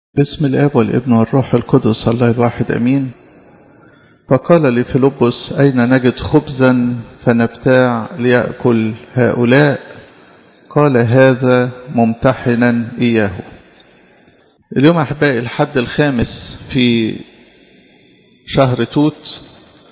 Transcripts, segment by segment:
بسم الاب والابن والروح القدس الله الواحد امين فقال لفيلبس اين نجد خبزا فنبتاع ليأكل هؤلاء قال هذا ممتحنا اياه اليوم احبائي الحد الخامس في شهر توت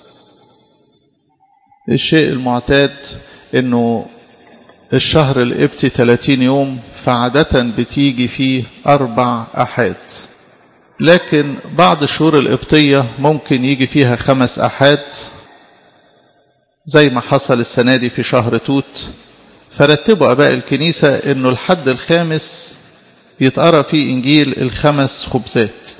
الشيء المعتاد انه الشهر القبطي 30 يوم فعادة بتيجي فيه أربع أحاد لكن بعض الشهور القبطية ممكن يجي فيها خمس أحاد زي ما حصل السنة دي في شهر توت فرتبوا أباء الكنيسة أنه الحد الخامس يتقرأ فيه إنجيل الخمس خبزات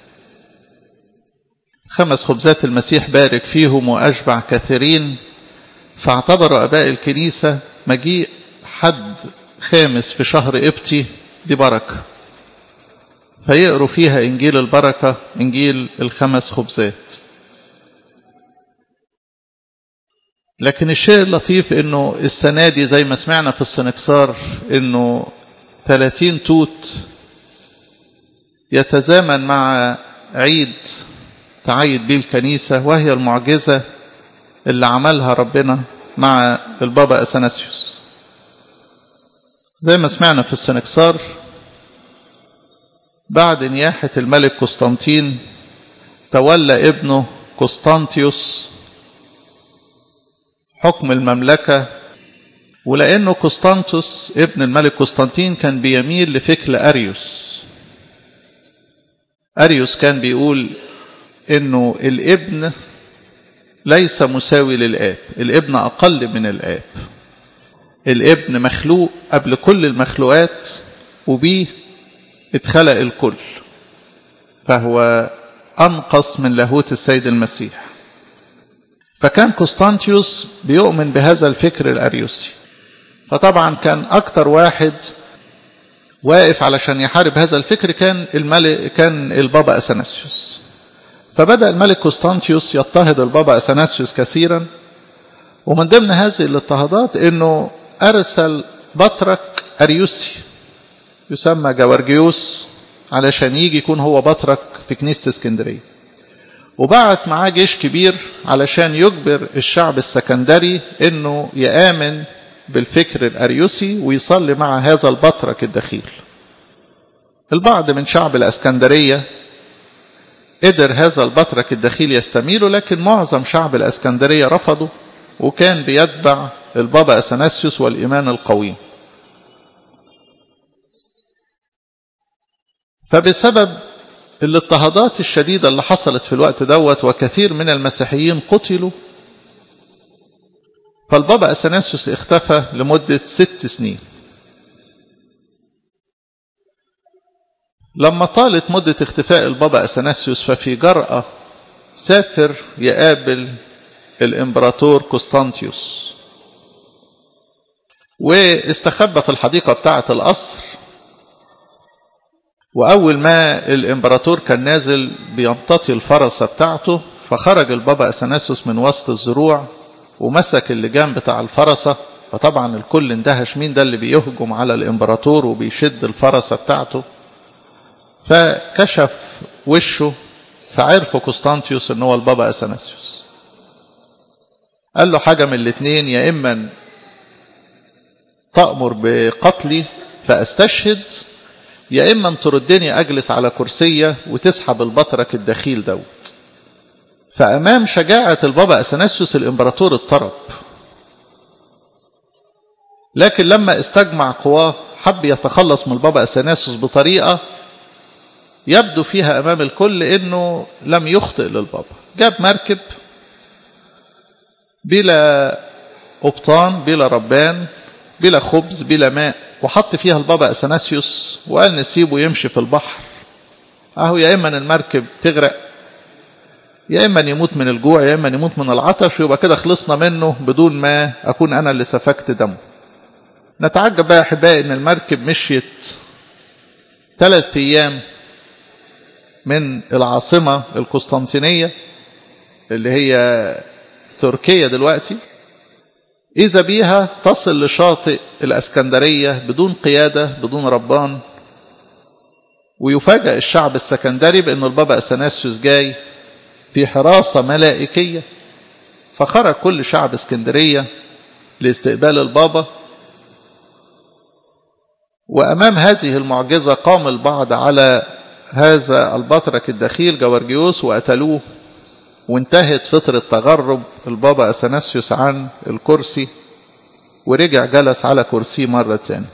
خمس خبزات المسيح بارك فيهم وأشبع كثيرين فاعتبروا أباء الكنيسة مجيء حد خامس في شهر قبطي دي بركة فيقروا فيها إنجيل البركة إنجيل الخمس خبزات لكن الشيء اللطيف انه السنة دي زي ما سمعنا في السنكسار انه 30 توت يتزامن مع عيد تعيد بيه الكنيسة وهي المعجزة اللي عملها ربنا مع البابا أثناسيوس زي ما سمعنا في السنكسار بعد نياحة الملك قسطنطين تولى ابنه قسطنطيوس حكم المملكة ولأنه قسطنطس ابن الملك قسطنطين كان بيميل لفكر أريوس أريوس كان بيقول إنه الابن ليس مساوي للآب الابن أقل من الآب الابن مخلوق قبل كل المخلوقات وبيه اتخلق الكل فهو أنقص من لاهوت السيد المسيح فكان قسطنطيوس بيؤمن بهذا الفكر الأريوسي فطبعا كان أكتر واحد واقف علشان يحارب هذا الفكر كان الملك كان البابا أثناسيوس فبدأ الملك قسطنطيوس يضطهد البابا أثناسيوس كثيرا ومن ضمن هذه الاضطهادات انه ارسل بطرك اريوسي يسمى جوارجيوس علشان يجي يكون هو بطرك في كنيسة اسكندرية وبعت معاه جيش كبير علشان يجبر الشعب السكندري انه يآمن بالفكر الاريوسي ويصلي مع هذا البطرك الدخيل البعض من شعب الاسكندرية قدر هذا البطرك الدخيل يستميله لكن معظم شعب الاسكندرية رفضوا وكان بيتبع البابا أثناسيوس والإيمان القويم فبسبب الاضطهادات الشديدة اللي حصلت في الوقت دوت وكثير من المسيحيين قتلوا فالبابا أثناسيوس اختفى لمدة ست سنين لما طالت مدة اختفاء البابا أثناسيوس ففي جرأة سافر يقابل الامبراطور قسطنطيوس واستخبى في الحديقة بتاعة القصر وأول ما الامبراطور كان نازل بيمتطي الفرسة بتاعته فخرج البابا أثناسيوس من وسط الزروع ومسك اللجام بتاع الفرسة فطبعا الكل اندهش مين ده اللي بيهجم على الامبراطور وبيشد الفرسة بتاعته فكشف وشه فعرف قسطنطيوس ان هو البابا أثناسيوس قال له حاجة من الاثنين يا إما تأمر بقتلي فأستشهد يا إما تردني أجلس على كرسية وتسحب البطرك الدخيل دوت فأمام شجاعة البابا أثناسيوس الإمبراطور اضطرب لكن لما استجمع قواه حب يتخلص من البابا أثناسيوس بطريقة يبدو فيها أمام الكل إنه لم يخطئ للبابا جاب مركب بلا قبطان بلا ربان بلا خبز بلا ماء وحط فيها البابا أثناسيوس وقال نسيبه يمشي في البحر اهو يا اما المركب تغرق يا اما يموت من الجوع يا اما يموت من العطش يبقى كده خلصنا منه بدون ما اكون انا اللي سفكت دمه نتعجب بقى احبائي ان المركب مشيت ثلاث ايام من العاصمة القسطنطينية اللي هي تركيا دلوقتي إذا بيها تصل لشاطئ الأسكندرية بدون قيادة بدون ربان ويفاجأ الشعب السكندري بأن البابا أثناسيوس جاي في حراسة ملائكية فخرج كل شعب اسكندرية لاستقبال البابا وأمام هذه المعجزة قام البعض على هذا البطرك الدخيل جورجيوس وقتلوه وانتهت فترة تغرب البابا أثناسيوس عن الكرسي ورجع جلس على كرسيه مرة تاني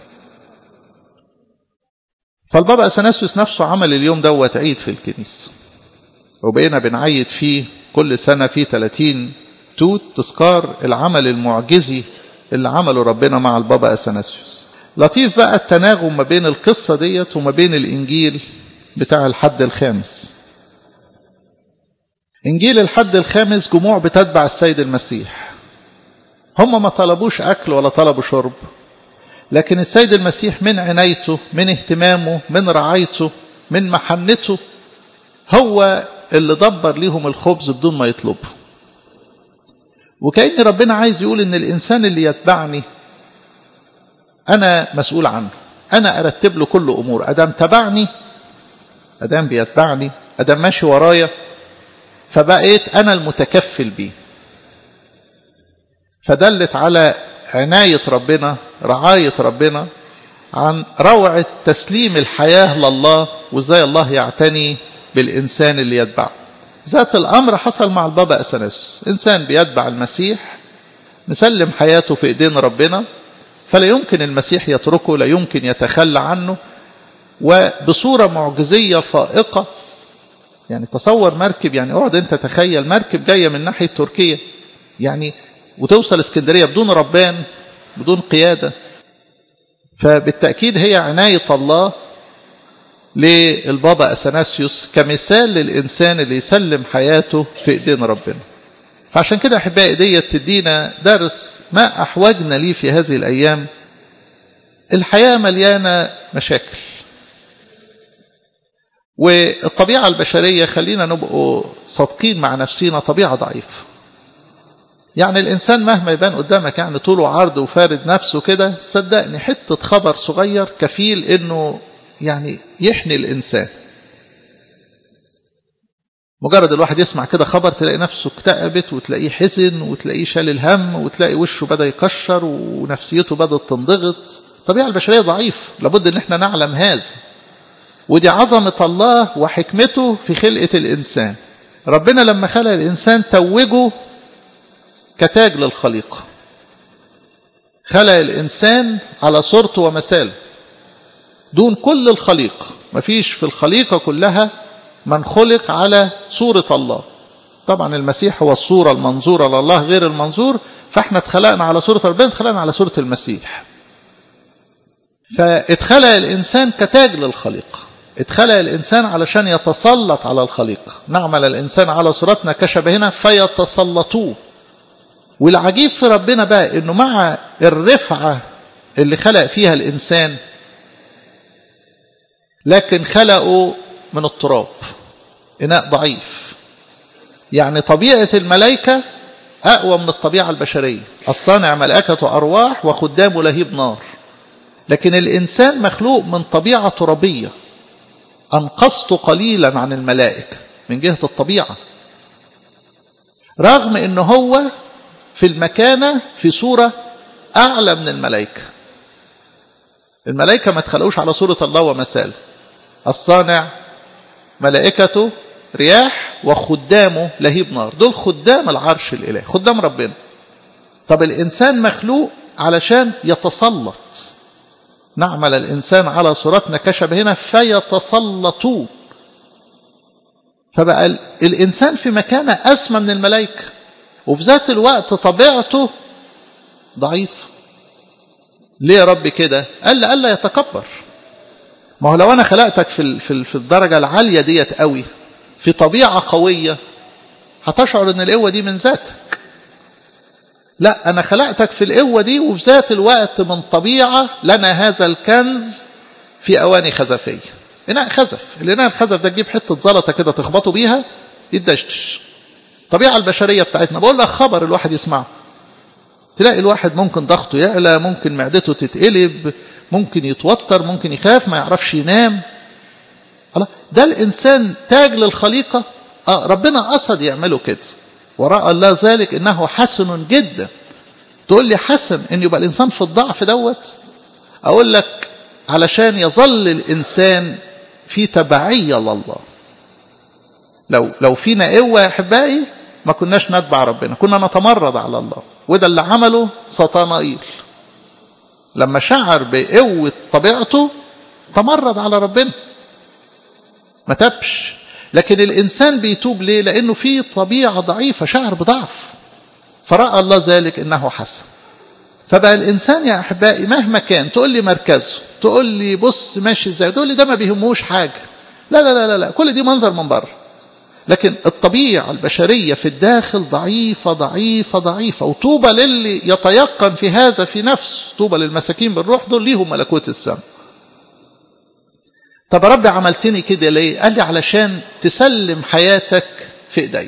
فالبابا أثناسيوس نفسه عمل اليوم دوت عيد في الكنيسة وبقينا بنعيد فيه كل سنة فيه 30 توت تذكار العمل المعجزي اللي عمله ربنا مع البابا أثناسيوس لطيف بقى التناغم ما بين القصة ديت وما بين الإنجيل بتاع الحد الخامس إنجيل الحد الخامس جموع بتتبع السيد المسيح هم ما طلبوش أكل ولا طلبوا شرب لكن السيد المسيح من عنايته من اهتمامه من رعايته من محنته هو اللي دبر ليهم الخبز بدون ما يطلبه وكأن ربنا عايز يقول ان الانسان اللي يتبعني انا مسؤول عنه انا ارتب له كل امور ادام تبعني ادام بيتبعني ادام ماشي ورايا فبقيت انا المتكفل بيه فدلت على عناية ربنا رعاية ربنا عن روعة تسليم الحياة لله وازاي الله يعتني بالإنسان اللي يتبعه ذات الأمر حصل مع البابا أثناسيوس إنسان بيتبع المسيح مسلم حياته في إيدين ربنا فلا يمكن المسيح يتركه لا يمكن يتخلى عنه وبصورة معجزية فائقة يعني تصور مركب يعني اقعد انت تخيل مركب جاية من ناحية تركيا يعني وتوصل اسكندرية بدون ربان بدون قيادة فبالتأكيد هي عناية الله للبابا أثناسيوس كمثال للإنسان اللي يسلم حياته في إيدين ربنا فعشان كده أحبائي ديت تدينا درس ما أحوجنا ليه في هذه الأيام الحياة مليانة مشاكل والطبيعة البشرية خلينا نبقوا صادقين مع نفسينا طبيعة ضعيفة يعني الإنسان مهما يبان قدامك يعني طوله عرض وفارد نفسه كده صدقني حتة خبر صغير كفيل إنه يعني يحني الإنسان مجرد الواحد يسمع كده خبر تلاقي نفسه اكتئبت وتلاقيه حزن وتلاقيه شال الهم وتلاقي وشه بدأ يكشر ونفسيته بدأت تنضغط الطبيعة البشرية ضعيف لابد ان احنا نعلم هذا ودي عظمة الله وحكمته في خلقة الإنسان ربنا لما خلق الإنسان توجه كتاج للخليقة خلق الإنسان على صورته ومثاله دون كل الخليقة مفيش في الخليقة كلها من خلق على صورة الله طبعا المسيح هو الصورة المنظورة لله غير المنظور فاحنا اتخلقنا على صورة ربنا اتخلقنا على صورة المسيح فاتخلق الإنسان كتاج للخليقة اتخلق الإنسان علشان يتسلط على الخليقة نعمل الإنسان على صورتنا كشبهنا فيتسلطوه والعجيب في ربنا بقى انه مع الرفعة اللي خلق فيها الإنسان لكن خلقه من التراب إناء ضعيف يعني طبيعة الملائكة أقوى من الطبيعة البشرية الصانع ملائكة أرواح وخدامه لهيب نار لكن الإنسان مخلوق من طبيعة ترابية أنقصت قليلا عن الملائكة من جهة الطبيعة رغم أنه هو في المكانة في صورة أعلى من الملائكة الملائكة ما تخلقوش على صورة الله ومثاله الصانع ملائكته رياح وخدامه لهيب نار دول خدام العرش الإلهي خدام ربنا طب الإنسان مخلوق علشان يتسلط نعمل الإنسان على صورتنا كشبهنا فيتسلطون فبقى الإنسان في مكانة أسمى من الملائكة وفي ذات الوقت طبيعته ضعيف ليه يا رب كده قال لي ألا يتكبر ما هو لو أنا خلقتك في في الدرجة العالية ديت قوي في طبيعة قوية هتشعر ان القوة دي من ذاتك لا أنا خلقتك في القوة دي وفي ذات الوقت من طبيعة لنا هذا الكنز في أواني خزفية إناء خزف الإناء الخزف ده تجيب حتة زلطة كده تخبطه بيها يدشتش الطبيعة البشرية بتاعتنا بقول لك خبر الواحد يسمعه تلاقي الواحد ممكن ضغطه يعلى ممكن معدته تتقلب ممكن يتوتر ممكن يخاف ما يعرفش ينام الله ده الإنسان تاج للخليقة آه ربنا قصد يعمله كده ورأى الله ذلك إنه حسن جدا تقول لي حسن إن يبقى الإنسان في الضعف دوت أقول لك علشان يظل الإنسان في تبعية لله لو لو فينا قوة يا أحبائي ما كناش نتبع ربنا كنا نتمرد على الله وده اللي عمله سطانائيل لما شعر بقوة طبيعته تمرد على ربنا ما تبش لكن الإنسان بيتوب ليه لأنه فيه طبيعة ضعيفة شعر بضعف فرأى الله ذلك إنه حسن فبقى الإنسان يا أحبائي مهما كان تقول لي مركزه تقول لي بص ماشي ازاي تقول لي ده ما بيهموش حاجة لا لا لا لا, لا. كل دي منظر من بره لكن الطبيعة البشرية في الداخل ضعيفة ضعيفة ضعيفة وطوبى للي يتيقن في هذا في نفسه طوبى للمساكين بالروح دول ليهم ملكوت السماء طب يا رب عملتني كده ليه قال لي علشان تسلم حياتك في ايدي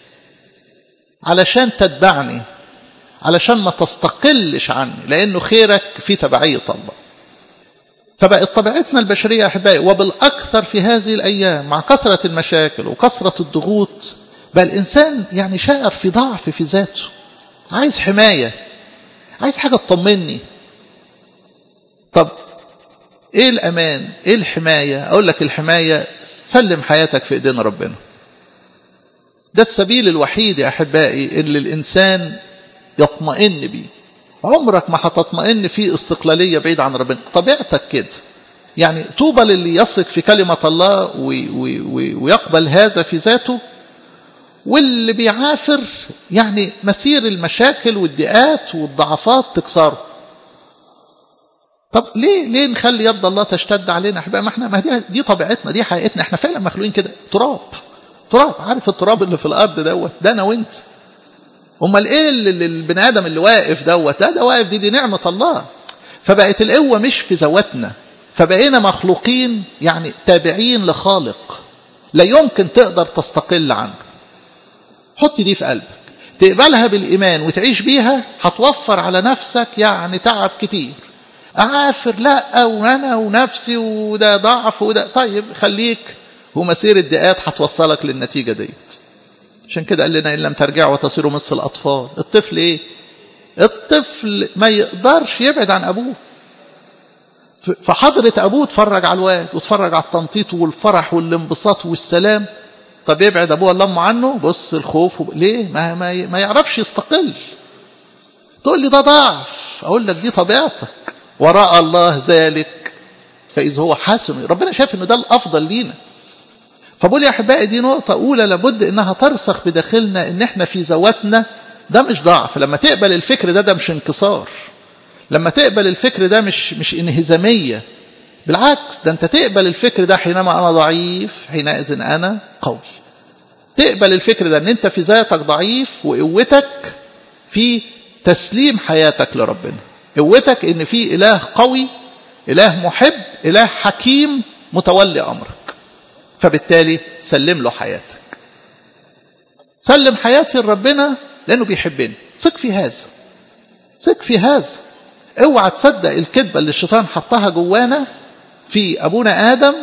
علشان تتبعني علشان ما تستقلش عني لانه خيرك في تبعية الله فبقت طبيعتنا البشرية يا أحبائي وبالأكثر في هذه الأيام مع كثرة المشاكل وكثرة الضغوط بقى الإنسان يعني شاعر في ضعف في ذاته عايز حماية عايز حاجة تطمني طب ايه الامان ايه الحماية اقول لك الحماية سلم حياتك في ايدين ربنا ده السبيل الوحيد يا احبائي اللي الانسان يطمئن بيه عمرك ما هتطمئن في استقلالية بعيد عن ربنا طبيعتك كده يعني طوبى للي يثق في كلمة الله وي وي وي ويقبل هذا في ذاته واللي بيعافر يعني مسير المشاكل والضيقات والضعفات تكسره طب ليه ليه نخلي يد الله تشتد علينا احبائي ما احنا ما دي, دي طبيعتنا دي حقيقتنا احنا فعلا مخلوقين كده تراب تراب عارف التراب اللي في الارض دوت ده انا وانت امال ايه اللي البني ادم اللي واقف دوت ده ده واقف دي دي نعمه الله فبقت القوه مش في ذواتنا فبقينا مخلوقين يعني تابعين لخالق لا يمكن تقدر تستقل عنه حط دي في قلبك تقبلها بالايمان وتعيش بيها هتوفر على نفسك يعني تعب كتير اعافر لا وانا ونفسي وده ضعف وده طيب خليك ومسير الدقات هتوصلك للنتيجه ديت عشان كده قال لنا إن لم ترجعوا وتصيروا مثل الأطفال الطفل إيه الطفل ما يقدرش يبعد عن أبوه فحضرة أبوه اتفرج على الواد واتفرج على التنطيط والفرح والانبساط والسلام طب يبعد أبوه الله أمه عنه بص الخوف وب... ليه ما, ما, ما يعرفش يستقل تقول لي ده ضعف أقول لك دي طبيعتك وراء الله ذلك فإذا هو حاسم ربنا شاف إنه ده الأفضل لينا فبقول يا أحبائي دي نقطة أولى لابد إنها ترسخ بداخلنا إن إحنا في ذواتنا ده مش ضعف لما تقبل الفكر ده ده مش انكسار لما تقبل الفكر ده مش مش انهزامية بالعكس ده أنت تقبل الفكر ده حينما أنا ضعيف حينئذ أنا قوي تقبل الفكر ده إن أنت في ذاتك ضعيف وقوتك في تسليم حياتك لربنا قوتك إن في إله قوي إله محب إله حكيم متولي أمرك فبالتالي سلم له حياتك سلم حياتي لربنا لأنه بيحبني ثق في هذا ثق في هذا اوعى تصدق الكذبة اللي الشيطان حطها جوانا في أبونا آدم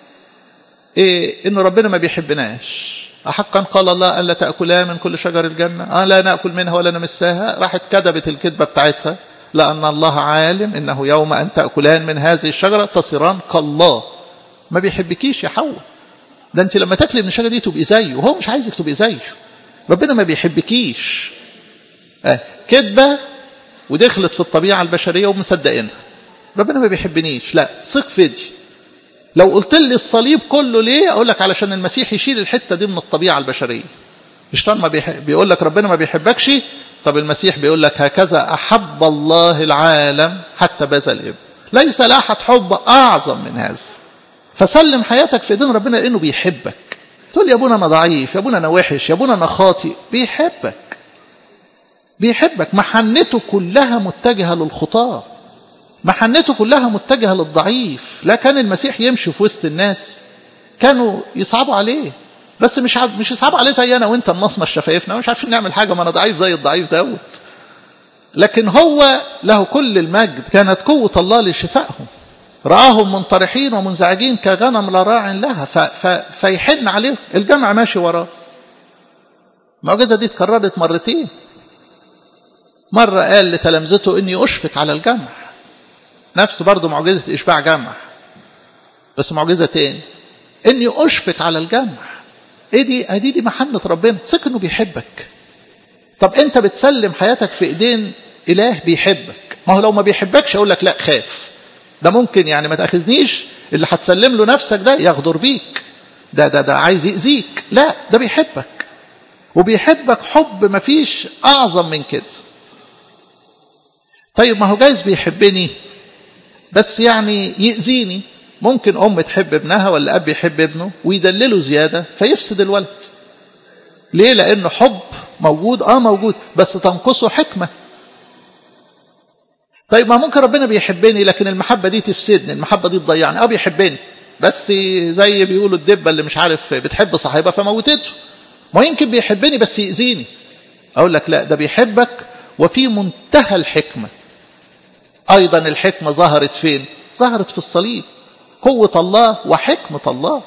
إيه إنه ربنا ما بيحبناش أحقا قال الله أن لا تأكلا من كل شجر الجنة آه لا نأكل منها ولا نمسها راحت كذبت الكذبة بتاعتها لأن الله عالم إنه يوم أن تأكلان من هذه الشجرة تصيران كالله ما بيحبكيش يا حواء ده انت لما تاكلي من الشجره دي تبقي زيه وهو مش عايزك تبقي زيه ربنا ما بيحبكيش آه. كذبه ودخلت في الطبيعه البشريه ومصدقينها ربنا ما بيحبنيش لا ثق في دي لو قلت لي الصليب كله ليه اقول لك علشان المسيح يشيل الحته دي من الطبيعه البشريه الشيطان ما بيحب بيقول لك ربنا ما بيحبكش طب المسيح بيقول لك هكذا احب الله العالم حتى بذل الابن ليس لاحة حب اعظم من هذا فسلم حياتك في ايدين ربنا لانه بيحبك تقول يا ابونا انا ضعيف يا ابونا انا وحش يا ابونا انا خاطئ بيحبك بيحبك محنته كلها متجهه للخطاه محنته كلها متجهه للضعيف لا كان المسيح يمشي في وسط الناس كانوا يصعبوا عليه بس مش عارف مش يصعبوا عليه زي انا وانت النصمه شفايفنا مش عارفين نعمل حاجه ما انا ضعيف زي الضعيف دوت لكن هو له كل المجد كانت قوه الله لشفائهم رآهم منطرحين ومنزعجين كغنم لا راع لها ف... ف... فيحن عليهم الجمع ماشي وراه المعجزة دي اتكررت مرتين مرة قال لتلامذته إني أشفق على الجمع نفس برضه معجزة إشباع جمع بس معجزة تاني إني أشفق على الجمع إيه دي؟ أدي دي محنة ربنا ثق إنه بيحبك طب أنت بتسلم حياتك في إيدين إله بيحبك ما هو لو ما بيحبكش أقول لك لا خاف ده ممكن يعني ما تأخذنيش اللي هتسلم له نفسك ده يغدر بيك ده ده ده عايز يأذيك لا ده بيحبك وبيحبك حب ما فيش أعظم من كده طيب ما هو جايز بيحبني بس يعني يأذيني ممكن أم تحب ابنها ولا أب يحب ابنه ويدلله زيادة فيفسد الولد ليه لأنه حب موجود آه موجود بس تنقصه حكمة طيب ما ممكن ربنا بيحبني لكن المحبة دي تفسدني المحبة دي تضيعني اه بيحبني بس زي بيقولوا الدبة اللي مش عارف بتحب صاحبها فموتته ما يمكن بيحبني بس يأذيني أقول لك لا ده بيحبك وفي منتهى الحكمة أيضا الحكمة ظهرت فين ظهرت في الصليب قوة الله وحكمة الله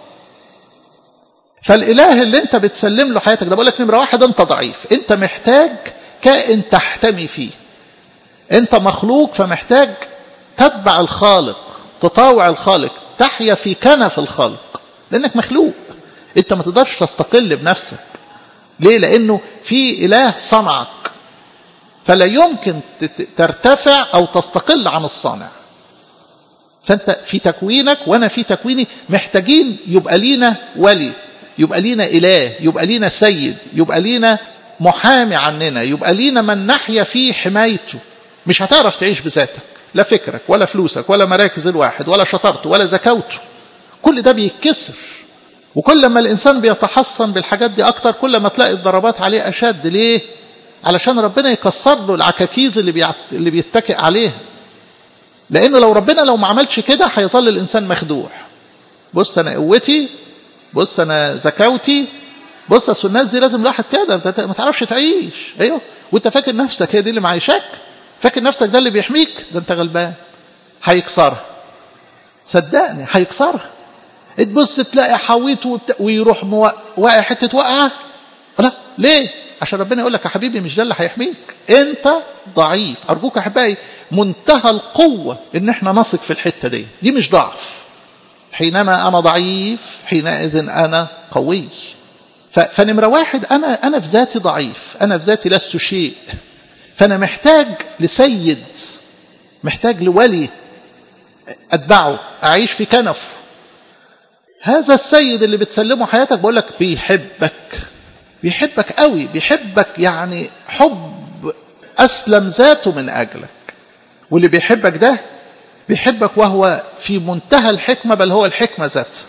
فالإله اللي انت بتسلم له حياتك ده بقول لك نمرة واحد انت ضعيف انت محتاج كائن تحتمي فيه انت مخلوق فمحتاج تتبع الخالق تطاوع الخالق تحيا في كنف الخالق لانك مخلوق انت ما تقدرش تستقل بنفسك ليه لانه في اله صنعك فلا يمكن ترتفع او تستقل عن الصانع فانت في تكوينك وانا في تكويني محتاجين يبقى لينا ولي يبقى لينا اله يبقى لينا سيد يبقى لينا محامي عننا يبقى لينا من نحيا في حمايته مش هتعرف تعيش بذاتك لا فكرك ولا فلوسك ولا مراكز الواحد ولا شطارته ولا زكاوته كل ده بيتكسر وكل ما الإنسان بيتحصن بالحاجات دي أكتر كل ما تلاقي الضربات عليه أشد ليه؟ علشان ربنا يكسر له العكاكيز اللي, بيعت... اللي بيتكئ عليها لأنه لو ربنا لو ما عملش كده هيظل الإنسان مخدوع بص أنا قوتي بص أنا زكاوتي بص أصل الناس دي لازم الواحد كده ما تعرفش تعيش أيوه وأنت فاكر نفسك هي دي اللي معيشاك فاكر نفسك ده اللي بيحميك ده أنت غلبان هيكسرها صدقني هيكسرها تبص تلاقي حويت وبت... ويروح مو... واقع حته وقعه لا ليه عشان ربنا يقول لك يا حبيبي مش ده اللي هيحميك انت ضعيف ارجوك يا احبائي منتهى القوه ان احنا نثق في الحته دي دي مش ضعف حينما انا ضعيف حينئذ انا قوي ف... فنمره واحد انا انا في ذاتي ضعيف انا في ذاتي لست شيء فانا محتاج لسيد محتاج لولي اتبعه اعيش في كنفه هذا السيد اللي بتسلمه حياتك بقول لك بيحبك بيحبك قوي بيحبك يعني حب أسلم ذاته من أجلك واللي بيحبك ده بيحبك وهو في منتهى الحكمة بل هو الحكمة ذاتها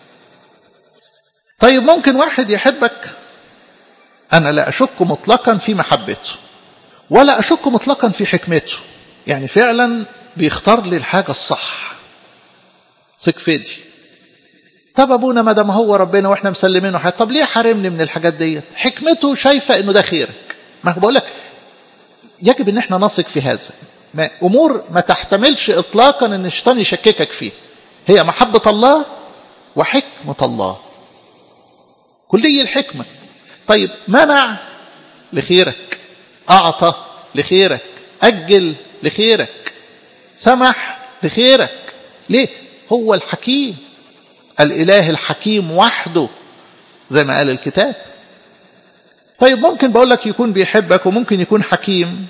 طيب ممكن واحد يحبك أنا لا أشك مطلقا في محبته ولا أشك مطلقا في حكمته يعني فعلا بيختار لي الحاجة الصح ثق في دي طب ابونا ما دام هو ربنا واحنا مسلمينه حاجه طب ليه حارمني من الحاجات ديت حكمته شايفه انه ده خيرك ما بقول لك يجب ان احنا نثق في هذا ما امور ما تحتملش اطلاقا ان الشيطان يشككك فيها هي محبه الله وحكمه الله كلي الحكمه طيب منع لخيرك اعطى لخيرك اجل لخيرك سمح لخيرك ليه هو الحكيم الإله الحكيم وحده زي ما قال الكتاب طيب ممكن بقول لك يكون بيحبك وممكن يكون حكيم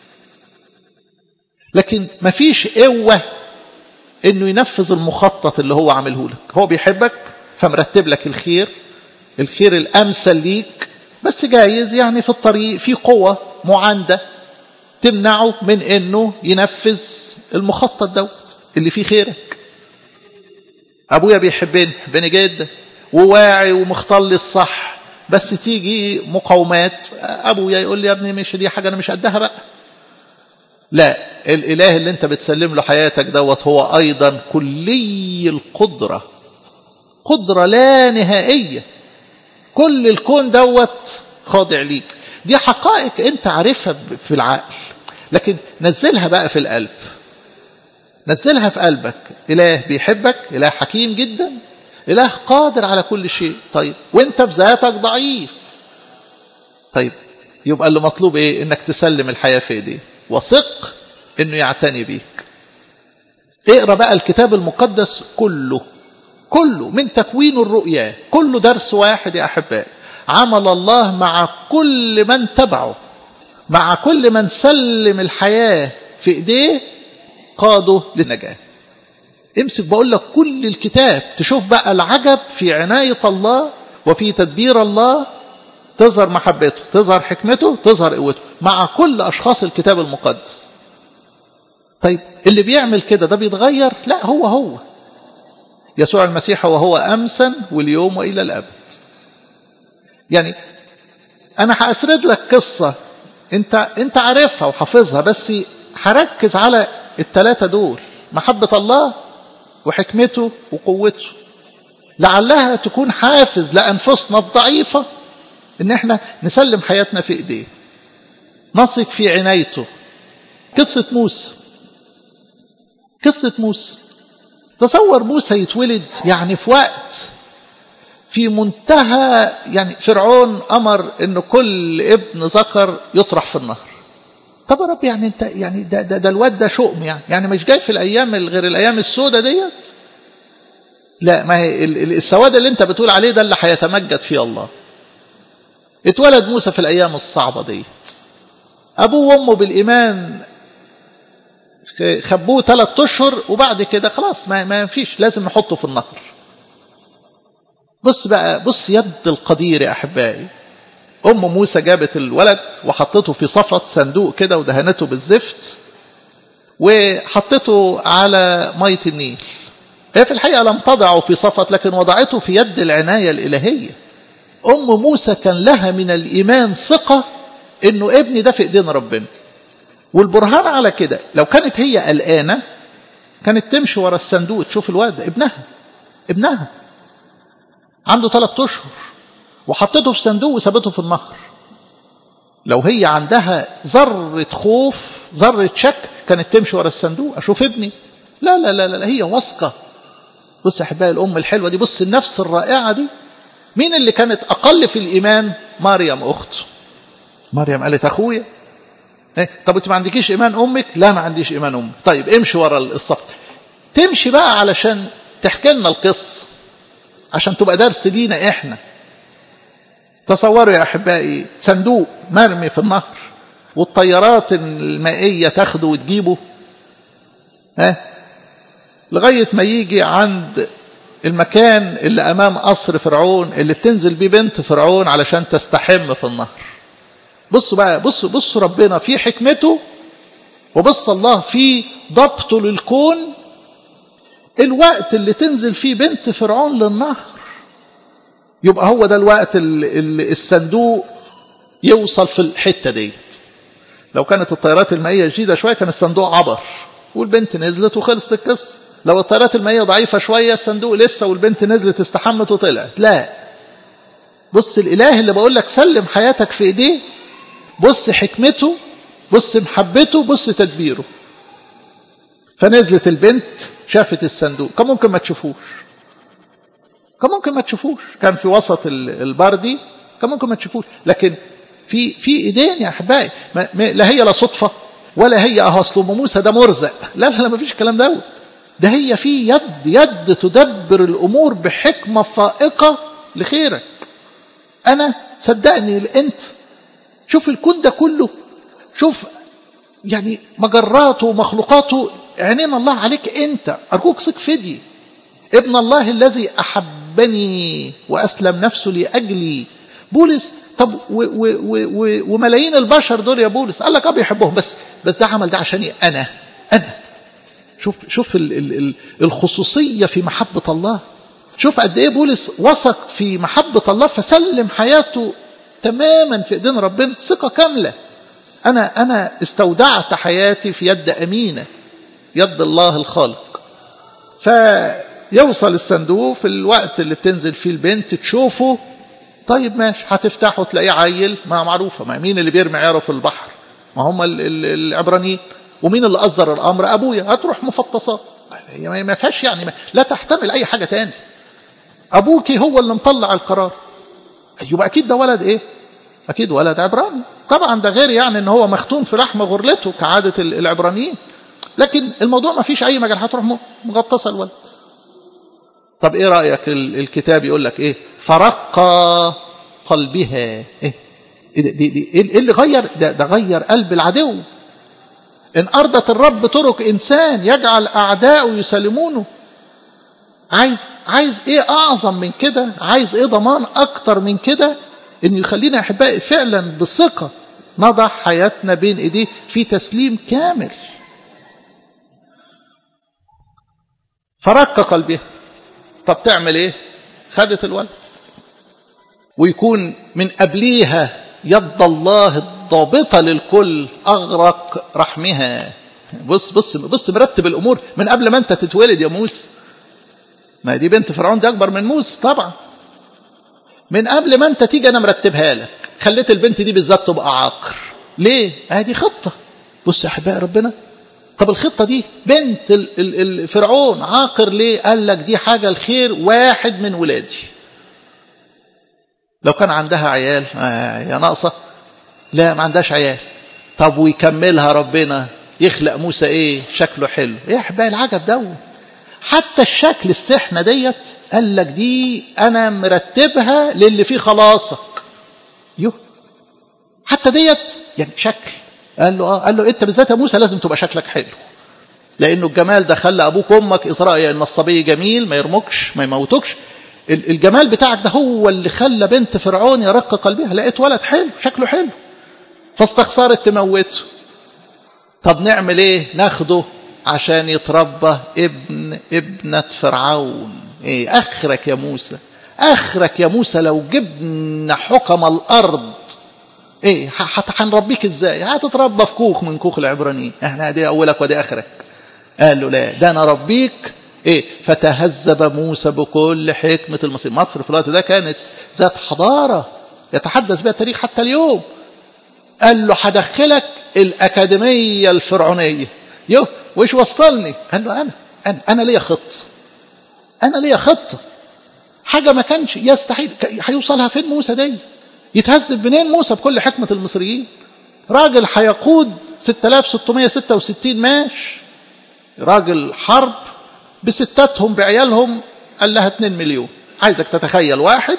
لكن مفيش قوة انه ينفذ المخطط اللي هو عامله لك هو بيحبك فمرتب لك الخير الخير الامثل ليك بس جايز يعني في الطريق في قوة معاندة تمنعه من انه ينفذ المخطط دوت اللي فيه خيرك ابويا بيحبني بيحبني جدا وواعي ومختار لي الصح بس تيجي مقاومات ابويا يقول لي يا ابني مش دي حاجه انا مش قدها بقى لا الاله اللي انت بتسلم له حياتك دوت هو ايضا كلي القدره قدره لا نهائيه كل الكون دوت خاضع ليك دي حقائق انت عارفها في العقل لكن نزلها بقى في القلب نزلها في قلبك إله بيحبك إله حكيم جدا إله قادر على كل شيء طيب وانت في ذاتك ضعيف طيب يبقى اللي مطلوب ايه انك تسلم الحياة في ايديه وثق انه يعتني بيك اقرا بقى الكتاب المقدس كله كله من تكوين الرؤيا كله درس واحد يا احبائي عمل الله مع كل من تبعه مع كل من سلم الحياة في ايديه قاده للنجاة امسك بقول لك كل الكتاب تشوف بقى العجب في عناية الله وفي تدبير الله تظهر محبته تظهر حكمته تظهر قوته مع كل أشخاص الكتاب المقدس طيب اللي بيعمل كده ده بيتغير لا هو هو يسوع المسيح وهو أمسا واليوم وإلى الأبد يعني أنا هأسرد لك قصة أنت, انت عارفها وحافظها بس هركز على الثلاثة دول محبة الله وحكمته وقوته لعلها تكون حافز لأنفسنا الضعيفة ان احنا نسلم حياتنا في ايديه نثق في عنايته قصة موسى قصة موسى تصور موسى يتولد يعني في وقت في منتهى يعني فرعون امر ان كل ابن ذكر يطرح في النهر طب يا رب يعني انت يعني ده ده, ده الواد ده شؤم يعني يعني مش جاي في الايام غير الايام السوداء ديت لا ما هي السواد اللي انت بتقول عليه ده اللي هيتمجد فيه الله اتولد موسى في الأيام الصعبة ديت أبوه وأمه بالإيمان خبوه ثلاث أشهر وبعد كده خلاص ما, ما فيش لازم نحطه في النهر بص بقى بص يد القدير يا أحبائي أم موسى جابت الولد وحطته في صفة صندوق كده ودهنته بالزفت وحطته على مية النيل هي في الحقيقة لم تضعه في صفة لكن وضعته في يد العناية الإلهية أم موسى كان لها من الإيمان ثقة إنه ابني ده في إيدين ربنا والبرهان على كده لو كانت هي قلقانة كانت تمشي ورا الصندوق تشوف الواد ابنها ابنها عنده ثلاثة أشهر وحطته في صندوق وسابته في النهر لو هي عندها ذرة خوف ذرة شك كانت تمشي ورا الصندوق أشوف ابني لا لا لا لا هي واثقة بص يا أحبائي الأم الحلوة دي بص النفس الرائعة دي مين اللي كانت أقل في الإيمان مريم أخته مريم قالت أخويا إيه؟ طب أنت ما عندكيش إيمان أمك لا ما عنديش إيمان أمك طيب امشي ورا الصف تمشي بقى علشان تحكي لنا القصة عشان تبقى درس لينا إحنا تصوروا يا أحبائي صندوق مرمي في النهر والطيارات المائية تاخده وتجيبه ها لغاية ما يجي عند المكان اللي أمام قصر فرعون اللي بتنزل بيه بنت فرعون علشان تستحم في النهر بصوا بقى بصوا بصوا ربنا في حكمته وبص الله في ضبطه للكون الوقت اللي تنزل فيه بنت فرعون للنهر يبقى هو ده الوقت اللي الصندوق يوصل في الحتة ديت لو كانت الطيارات المائية جديدة شوية كان الصندوق عبر والبنت نزلت وخلصت القصة لو الطيارات المائية ضعيفة شوية الصندوق لسه والبنت نزلت استحمت وطلعت لا بص الإله اللي بقول لك سلم حياتك في إيديه بص حكمته بص محبته بص تدبيره فنزلت البنت شافت الصندوق كان ممكن ما تشوفوش كان ممكن ما تشوفوش كان في وسط البردي كان ممكن ما تشوفوش لكن في في ايدين يا احبائي لا هي لا صدفه ولا هي اهو اصل موسى ده مرزق لا لا لا ما فيش الكلام دوت ده هي في يد يد تدبر الامور بحكمه فائقه لخيرك انا صدقني انت شوف الكون ده كله شوف يعني مجراته ومخلوقاته عينين الله عليك انت ارجوك ثق فدي ابن الله الذي احبني واسلم نفسه لاجلي بولس طب و و و وملايين البشر دول يا بولس قال لك اه بيحبهم بس بس ده عمل ده عشاني انا انا شوف شوف ال ال ال الخصوصيه في محبه الله شوف قد ايه بولس وثق في محبه الله فسلم حياته تماما في ايدين ربنا ثقه كامله انا انا استودعت حياتي في يد امينه يد الله الخالق فيوصل الصندوق في الوقت اللي بتنزل فيه البنت تشوفه طيب ماشي هتفتحه تلاقيه عيل ما معروفه ما مين اللي بيرمي عياره في البحر ما هم العبرانيين ومين اللي أصدر الأمر أبويا هتروح مفطسات ما فيهاش يعني ما لا تحتمل أي حاجة تاني أبوك هو اللي مطلع القرار يبقى أكيد ده ولد إيه أكيد ولد عبراني طبعا ده غير يعني ان هو مختون في لحم غرلته كعادة العبرانيين لكن الموضوع ما فيش أي مجال هتروح مغطسة الولد طب إيه رأيك الكتاب يقول لك إيه فرق قلبها إيه دي, دي, دي إيه اللي غير ده, ده غير قلب العدو إن أرضت الرب طرق إنسان يجعل أعداءه يسلمونه عايز عايز إيه أعظم من كده عايز إيه ضمان أكتر من كده إنه يخلينا أحبائي فعلا بثقة نضع حياتنا بين إيديه في تسليم كامل فرق قلبها طب تعمل إيه خدت الولد ويكون من قبليها يد الله الضابطة للكل أغرق رحمها بص بص بص مرتب الأمور من قبل ما أنت تتولد يا موسى ما دي بنت فرعون دي أكبر من موسى طبعا من قبل ما أنت تيجي أنا مرتبها لك خليت البنت دي بالذات تبقى عاقر ليه؟ هذه خطة بص يا أحبائي ربنا طب الخطة دي بنت فرعون عاقر ليه؟ قال لك دي حاجة الخير واحد من ولادي لو كان عندها عيال آه يا ناقصة لا ما عندهاش عيال طب ويكملها ربنا يخلق موسى ايه شكله حلو ايه احبائي العجب دوت حتى الشكل السحنة ديت قال لك دي انا مرتبها للي فيه خلاصك يو حتى ديت يعني شكل قال له اه قال له انت بالذات يا موسى لازم تبقى شكلك حلو لانه الجمال ده خلى ابوك وامك اسرائيل ان الصبي جميل ما يرمكش ما يموتكش الجمال بتاعك ده هو اللي خلى بنت فرعون يرق قلبها لقيت ولد حلو شكله حلو فاستخسرت تموته طب نعمل ايه ناخده عشان يتربى ابن ابنة فرعون ايه اخرك يا موسى اخرك يا موسى لو جبنا حكم الارض ايه هنربيك ازاي هتتربى في كوخ من كوخ العبرانيين احنا دي اولك ودي اخرك قال له لا ده انا ربيك ايه فتهذب موسى بكل حكمة المصير مصر في الوقت ده كانت ذات حضارة يتحدث بها التاريخ حتى اليوم قال له هدخلك الأكاديمية الفرعونية يو وش وصلني قال له أنا أنا, أنا ليا خط أنا ليا خطة حاجة ما كانش يستحيل هيوصلها فين موسى دي يتهذب منين موسى بكل حكمة المصريين راجل هيقود 6666 ماش راجل حرب بستاتهم بعيالهم قال لها 2 مليون عايزك تتخيل واحد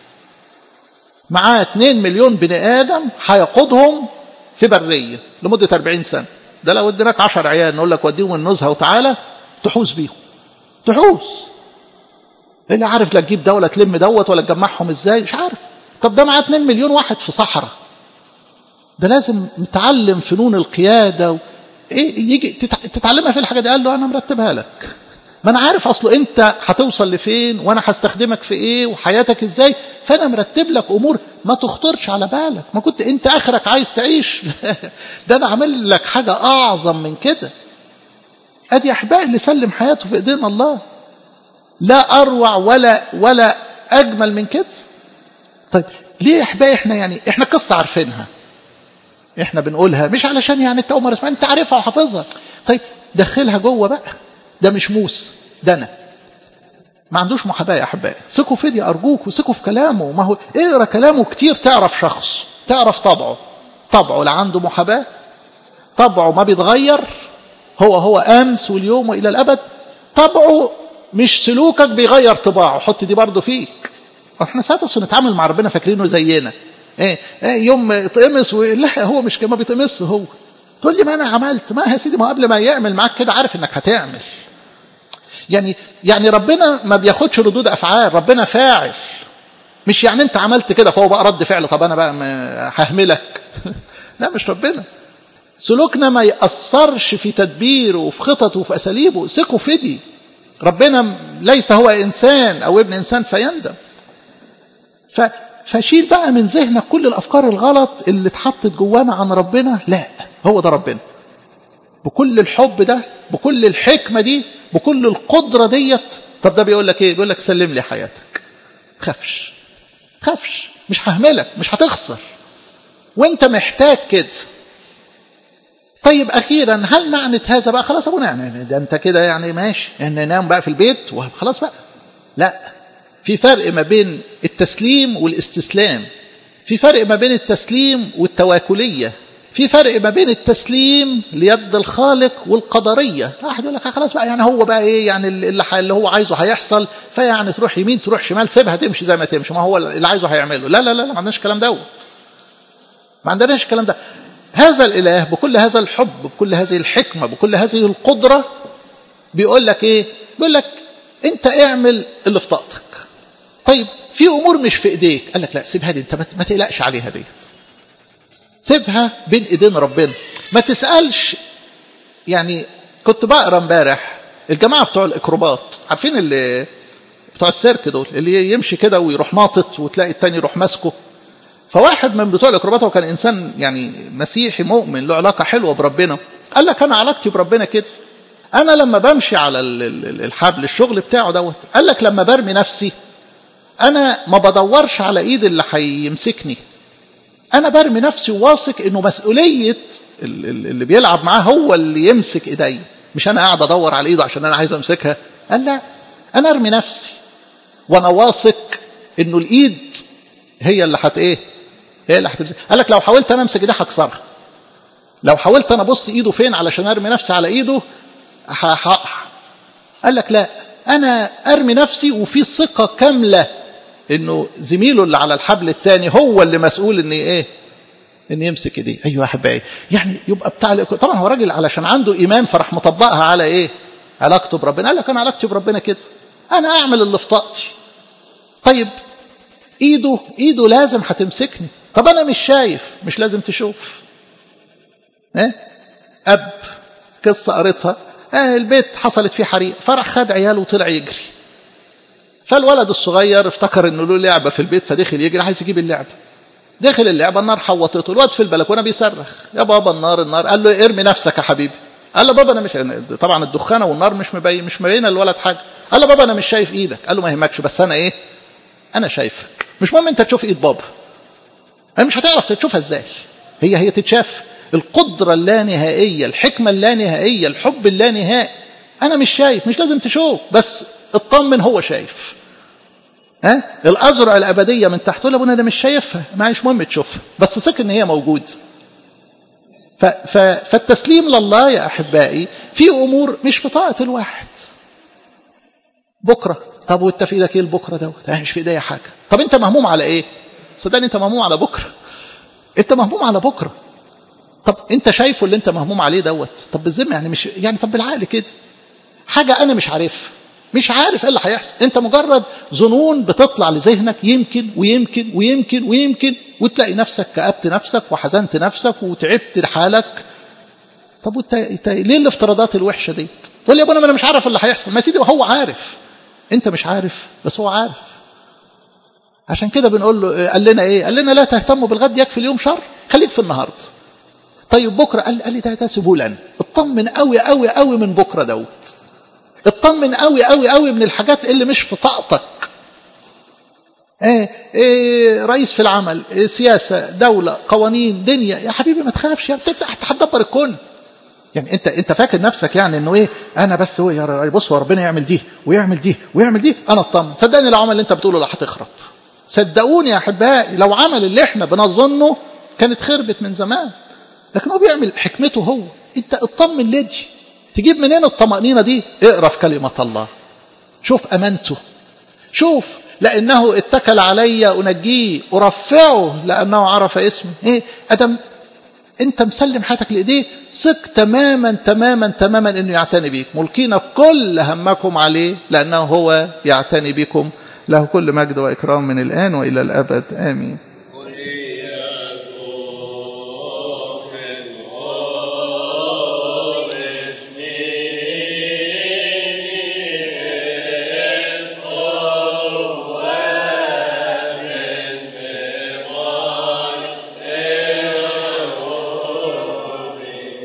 معاه 2 مليون بني آدم هيقودهم في برية لمدة 40 سنة ده لو اديناك 10 عيال نقول لك وديهم النزهة وتعالى تحوس بيهم تحوس اللي عارف لا تجيب دولة تلم دوت ولا تجمعهم ازاي مش عارف طب ده معاه 2 مليون واحد في صحراء ده لازم نتعلم فنون القيادة و... ايه يجي تتعلمها في الحاجة دي قال له انا مرتبها لك ما انا عارف اصله انت هتوصل لفين وانا هستخدمك في ايه وحياتك ازاي فانا مرتب لك امور ما تخطرش على بالك ما كنت انت اخرك عايز تعيش ده انا عامل لك حاجة اعظم من كده ادي احبائي اللي سلم حياته في ايدين الله لا اروع ولا ولا اجمل من كده طيب ليه احبائي احنا يعني احنا قصة عارفينها احنا بنقولها مش علشان يعني انت عمر اسمع انت عارفها وحافظها طيب دخلها جوه بقى ده مش موس ده انا ما عندوش محاباه يا احبائي ثقوا فيدي ارجوك وثقوا في كلامه ما هو اقرا كلامه كتير تعرف شخص تعرف طبعه طبعه لا عنده محاباه طبعه ما بيتغير هو هو امس واليوم والى الابد طبعه مش سلوكك بيغير طباعه حط دي برضه فيك احنا ساعات نتعامل مع ربنا فاكرينه زينا ايه, ايه يوم اتقمص و... لا هو مش ما بيتقمص هو تقول لي ما انا عملت ما يا سيدي ما قبل ما يعمل معاك كده عارف انك هتعمل يعني يعني ربنا ما بياخدش ردود افعال ربنا فاعل مش يعني انت عملت كده فهو بقى رد فعل طب انا بقى ههملك لا مش ربنا سلوكنا ما يأثرش في تدبيره وفي خططه وفي أساليبه ثقوا في دي ربنا ليس هو إنسان أو ابن إنسان فيندم ف فشيل بقى من ذهنك كل الأفكار الغلط اللي اتحطت جوانا عن ربنا لا هو ده ربنا بكل الحب ده بكل الحكمة دي بكل القدرة ديت طب ده بيقول لك ايه بيقول لك سلم لي حياتك خافش خافش مش ههملك مش هتخسر وانت محتاج كده طيب اخيرا هل معنى هذا بقى خلاص ابونا يعني ده انت كده يعني ماشي ان ننام بقى في البيت وخلاص بقى لا في فرق ما بين التسليم والاستسلام في فرق ما بين التسليم والتواكليه في فرق ما بين التسليم ليد الخالق والقدريه واحد يقول لك خلاص بقى يعني هو بقى ايه يعني اللي, اللي هو عايزه هيحصل فيعني تروح يمين تروح شمال سيبها تمشي زي ما تمشي ما هو اللي عايزه هيعمله لا لا لا ما عندناش الكلام دوت ما عندناش الكلام ده هذا الاله بكل هذا الحب بكل هذه الحكمه بكل هذه القدره بيقول لك ايه بيقول لك انت اعمل اللي في طاقتك طيب في امور مش في ايديك قال لك لا سيبها دي انت ما تقلقش عليها ديت سيبها بين ايدين ربنا ما تسالش يعني كنت بقرا امبارح الجماعه بتوع الاكروبات عارفين اللي بتوع السيرك دول اللي يمشي كده ويروح ناطط وتلاقي التاني يروح ماسكه فواحد من بتوع الاكروبات هو كان انسان يعني مسيحي مؤمن له علاقه حلوه بربنا قال لك انا علاقتي بربنا كده انا لما بمشي على الحبل الشغل بتاعه دوت قال لك لما برمي نفسي انا ما بدورش على ايد اللي هيمسكني انا برمي نفسي واثق انه مسؤوليه اللي بيلعب معاه هو اللي يمسك ايدي مش انا قاعد ادور على ايده عشان انا عايز امسكها قال لا انا ارمي نفسي وانا واثق انه الايد هي اللي هت ايه هي اللي هتمسك قال لك لو حاولت انا امسك ايدي هكسرها لو حاولت انا ابص ايده فين علشان ارمي نفسي على ايده هقع قال لك لا انا ارمي نفسي وفي ثقه كامله انه زميله اللي على الحبل الثاني هو اللي مسؤول ان ايه ان يمسك ايديه ايوه احبائي يعني يبقى بتاع طبعا هو راجل علشان عنده ايمان فراح مطبقها على ايه علاقته بربنا قال لك انا علاقتي بربنا كده انا اعمل اللي في طاقتي طيب ايده ايده لازم هتمسكني طب انا مش شايف مش لازم تشوف ايه اب قصه قريتها آه البيت حصلت فيه حريق فرح خد عياله وطلع يجري فالولد الصغير افتكر انه له لعبه في البيت فدخل يجري عايز يجيب اللعبه دخل اللعبه النار حوطته الواد في البلكونه بيصرخ يا بابا النار النار قال له ارمي نفسك يا حبيبي قال له بابا انا مش طبعا الدخانه والنار مش مبين مش مبينه للولد حاجه قال له بابا انا مش شايف ايدك قال له ما يهمكش بس انا ايه انا شايفك مش مهم انت تشوف ايد بابا انا مش هتعرف تشوفها ازاي هي هي تتشاف القدره اللانهائيه الحكمه اللانهائيه الحب اللانهائي انا مش شايف مش لازم تشوف بس اطمن هو شايف ها الازرع الابديه من تحت تقول ابونا انا مش شايفها ما مش مهم تشوفها بس ثق ان هي موجوده ف ف فالتسليم لله يا احبائي في امور مش في طاقه الواحد بكره طب وانت في ايدك ايه البكره دوت مش في ايديا حاجه طب انت مهموم على ايه صدقني انت مهموم على بكره انت مهموم على بكره طب انت شايفه اللي انت مهموم عليه دوت طب بالذمه يعني مش يعني طب بالعقل كده حاجه انا مش عارفها مش عارف ايه اللي هيحصل انت مجرد ظنون بتطلع لذهنك يمكن ويمكن ويمكن ويمكن وتلاقي نفسك كأبت نفسك وحزنت نفسك وتعبت لحالك طب وانت انت ليه الافتراضات الوحشه دي تقول لي يا ابونا انا مش عارف اللي هيحصل ما يا سيدي هو عارف انت مش عارف بس هو عارف عشان كده بنقول له قال لنا ايه قال لنا لا تهتموا بالغد يكفي اليوم شر خليك في النهارده طيب بكره قال, قال لي ده ده سيبوه لنا اطمن قوي قوي قوي من بكره دوت اطمن قوي قوي قوي من الحاجات اللي مش في طاقتك ايه, ايه رئيس في العمل إيه سياسة دولة قوانين دنيا يا حبيبي ما تخافش يا انت هتدبر الكون يعني انت انت فاكر نفسك يعني انه ايه انا بس هو يا بص هو ربنا يعمل دي ويعمل دي ويعمل دي انا اطمن صدقني لو عمل اللي انت بتقوله لا هتخرب صدقوني يا احبائي لو عمل اللي احنا بنظنه كانت خربت من زمان لكن هو بيعمل حكمته هو انت اطمن لدي تجيب منين الطمأنينة دي اقرا في كلمة الله شوف أمانته شوف لأنه اتكل علي أنجيه أرفعه لأنه عرف اسمي إيه أدم أنت مسلم حياتك لإيديه ثق تماما تماما تماما أنه يعتني بيك ملكين كل همكم عليه لأنه هو يعتني بكم له كل مجد وإكرام من الآن وإلى الأبد آمين